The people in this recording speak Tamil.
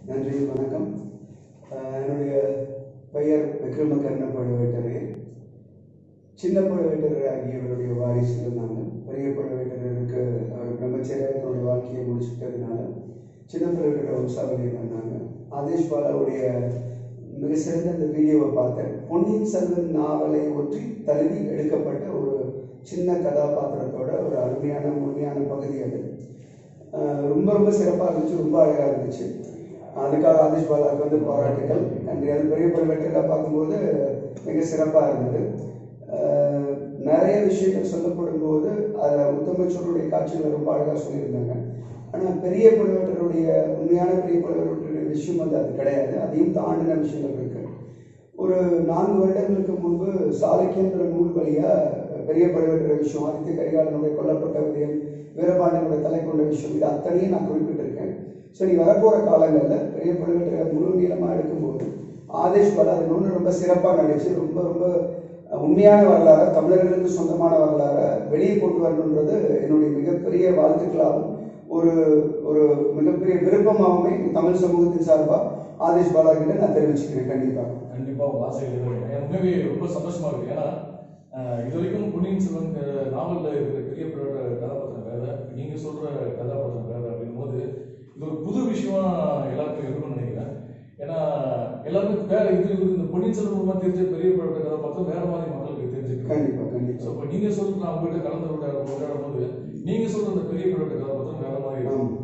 நன்றி வணக்கம் அஹ் என்னுடைய பெயர் விக்ரமகர்ண பழுவேட்டரையர் சின்ன பழுவேட்டரர் ஆகியவருடைய வாரிசுகள் நாங்கள் பெரிய பழுவேட்டரருக்கு அவர் பிரம்மச்சரியாக தன்னுடைய வாழ்க்கையை முடிச்சுட்டதுனால சின்ன பழுவேட்டர வம்சாவளியில் வந்தாங்க ஆதேஷ் பாலாவுடைய மிக சிறந்த இந்த வீடியோவை பார்த்தேன் பொன்னியின் செல்வன் நாவலை ஒற்றி தழுவி எடுக்கப்பட்ட ஒரு சின்ன கதாபாத்திரத்தோட ஒரு அருமையான முழுமையான பகுதி அது அஹ் ரொம்ப ரொம்ப சிறப்பாக இருந்துச்சு ரொம்ப அழகாக இருந்துச்சு அதுக்காக ஆதிஷ் பாலாவுக்கு வந்து பாராட்டுகள் நன்றி அது பெரிய பழுவேட்டரில் பார்க்கும்போது மிக சிறப்பாக இருந்தது அஹ் நிறைய விஷயங்கள் சொல்லப்படும் போது அதில் உத்தமச்சோருடைய காட்சிகளை ரொம்ப அழகாக சொல்லியிருந்தாங்க ஆனால் பெரிய பழுவேட்டருடைய உண்மையான பெரிய பழுவேட்டருடைய விஷயம் வந்து அது கிடையாது அதையும் தாண்டின விஷயங்கள் இருக்கு ஒரு நான்கு வருடங்களுக்கு முன்பு சாலைக்கியன்ற நூல் வழியாக பெரிய பழுவேட்டர விஷயம் ஆதித்ய கரிகாலனுடைய கொல்லப்பட்ட விதயம் வீரபாண்டியனுடைய தலை கொண்ட விஷயம் இது அத்தனையும் நான் குறிப்பிட்டிருக்கேன் சரி வரப்போகிற காலங்களில் பெரிய பழுவேட்டரை முழு நீளமாக எடுக்கும்போது ஆதேஷ் பாலா அது இன்னொன்று ரொம்ப சிறப்பாக நடிச்சு ரொம்ப ரொம்ப உண்மையான வரலாறு தமிழர்களுக்கு சொந்தமான வரலாறை வெளியே கொண்டு வரணுன்றது என்னுடைய மிகப்பெரிய வாழ்த்துக்களாகவும் ஒரு ஒரு மிகப்பெரிய விருப்பமாகவுமே தமிழ் சமூகத்தின் சார்பாக ஆதேஷ் பாலா கிட்ட நான் தெரிவிச்சுக்கிறேன் கண்டிப்பாக கண்டிப்பா உங்க ஆசைகள் இருக்கு எனக்கு உண்மையாவே ரொம்ப சந்தோஷமா இருக்கு ஏன்னா அஹ், இது வரைக்கும் பொன்னியின் செல்வன் அஹ், நாவல்ல இருக்கிற பெரிய பிள்ளோட கதாபாத்திரம் வேற நீங்க சொல்ற கதாபாத்திரம் வேற அப்படின்னும் போது இது ஒரு புது விஷயமா எல்லாருக்கும் இருக்கும்னு நினைக்கிறேன் ஏன்னா எல்லாருமே வேற இது இது இந்த பொன்னியின் செல்வன் மூலமா தெரிஞ்ச பெரிய பிள்ளோட கதாபாத்திரம் வேற மாதிரி மக்களுக்கு தெரிஞ்சிருக்கு கண்டிப்பாக ஸோ கண்டிப்பாக இப்போ நீங்க சொல்ற நான் உங்ககிட்ட கலந்து விளையாடும் போது நீங்க சொல்ற அந்த பெரிய பிள்ளோட கதாபாத்திரம் வேற மாதிரி இருக்கும் ஆமாம்